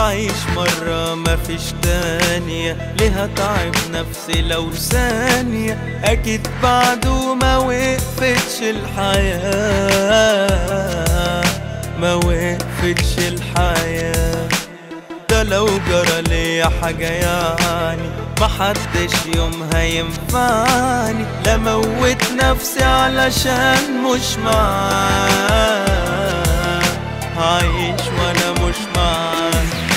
هعيش مرة مفيش تانية ليه هتعب نفسي لو ثانية أكيد بعده ما وقفتش الحياة ما وقفتش الحياة ده لو جرى ليا حاجة يعني محدش يوم هينفعني لا موت نفسي علشان مش معاه هعيش وانا مش معاه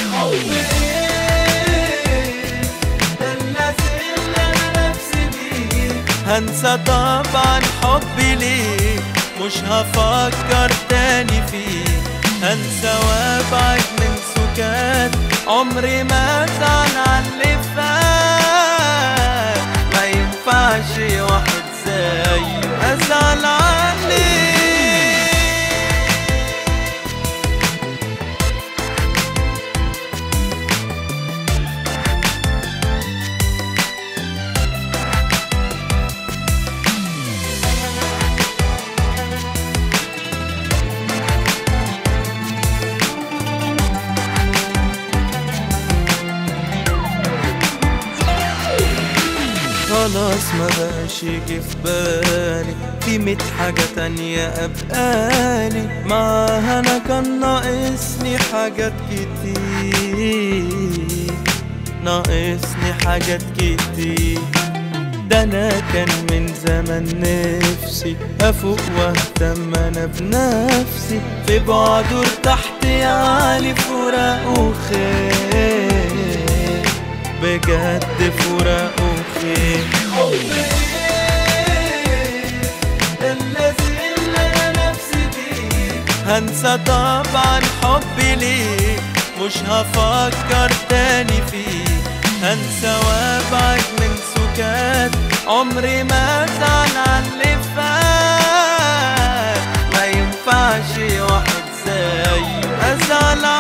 هنسى طبعا حبي ليك مش هفكر تاني فيه هنسى وابعد من سكات عمري ما ازعل على اللي فات ما ينفعش واحد زيه ازعل عليه خلاص ما بقاش يجي في بالي في ميت حاجة تانية أبقالي معاها أنا كان ناقصني حاجات كتير ناقصني حاجات كتير ده أنا كان من زمان نفسي أفوق وأهتم أنا بنفسي في بعده ارتحت يعني فراق وخير بجد فراق وخير الذي اللي انا نفسي فيه هنسى طبعا حبي ليك مش هفكر تاني فيه هنسى وابعد من سكات عمري ما ازعل على اللي فات ما ينفعش واحد زيه ازعل